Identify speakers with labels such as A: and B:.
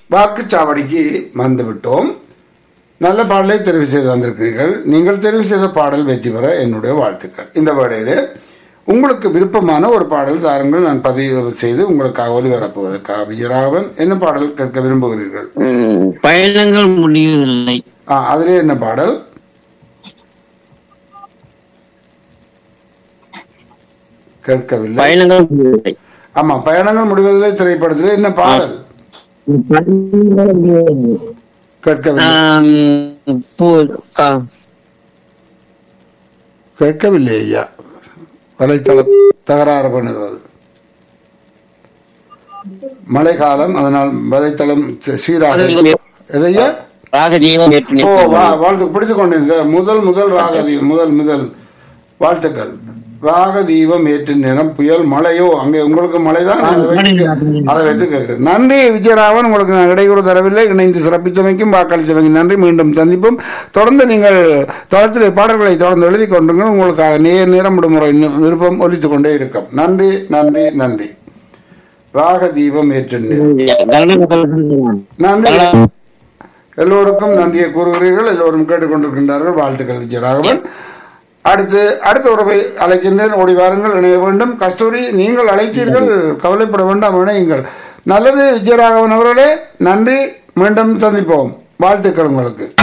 A: வாக்குச்சாவடிக்கு வந்துவிட்டோம் நல்ல பாடலை தெரிவு செய்து வந்திருக்கிறீர்கள் நீங்கள் தெரிவு செய்த பாடல் வெற்றி பெற என்னுடைய வாழ்த்துக்கள் இந்த வேளையிலே உங்களுக்கு விருப்பமான ஒரு பாடல் தாருங்கள் நான் பதிவு செய்து உங்களுக்காக ஒலிபரப்புவதற்காக விஜயராகவன் என்ன பாடல் கேட்க விரும்புகிறீர்கள்
B: ம், பயணங்கள் முடியவில்லை
A: ஆ அதிலே என்ன பாடல் கேட்கவில்லை
B: பயணங்கள் முடியவில்லை
A: ஆமா பயணங்கள் முடிவதில்லை திரைப்படத்திலே என்ன பாடல்
B: பயணங்கள் முடியவில்லை.
A: கேட்கவில்லை
B: ஆம், பு- கா-
A: கேட்கவில்லை ஐயா வலைத்தளம் தகராறு பண்ணுகிறது மழைக்காலம் அதனால் வலைத்தளம் சீ- சீராக எதையா
B: ராகஜீவம் ஏற்று
A: ஓ வா வாழ்த்து பிடித்துக் கொண்டிருந்த முதல் முதல் ராகதீபம் முதல் முதல் வாழ்த்துக்கள் ராகதீபம் ஏற்று நிறம் புயல் மழையோ அங்கே உங்களுக்கு மழைதான் அதை வைத்து- அதை வைத்து கேட்கிறேன் நன்றி விஜயராவன் உங்களுக்கு நான் இடையூறு தரவில்லை இணைந்து சிறப்பித்தமைக்கும் வாக்களித்தமைக்கும் நன்றி மீண்டும் சந்திப்போம் தொடர்ந்து நீங்கள் தளத்தில் பாடல்களை தொடர்ந்து எழுதி கொண்டுங்கள் உங்களுக்காக நேர் நேரம் விடுமுறை இன்னும் விருப்பம் ஒலித்துக் கொண்டே இருக்கும் நன்றி நன்றி நன்றி ராகதீபம் ஏற்று நிறம் நன்றி எல்லோருக்கும் நன்றியை கூறுகிறீர்கள் எல்லோரும் கேட்டுக்கொண்டிருக்கின்றார்கள் வாழ்த்துக்கள் விஜயராகவன் அடுத்து அடுத்த உறவை அழைக்கின்றேன் ஓடி வாருங்கள் இணைய வேண்டும் கஸ்தூரி நீங்கள் அழைத்தீர்கள் கவலைப்பட வேண்டாம் இணையுங்கள் நல்லது விஜயராகவன் அவர்களே நன்றி மீண்டும் சந்திப்போம் வாழ்த்துக்கள் உங்களுக்கு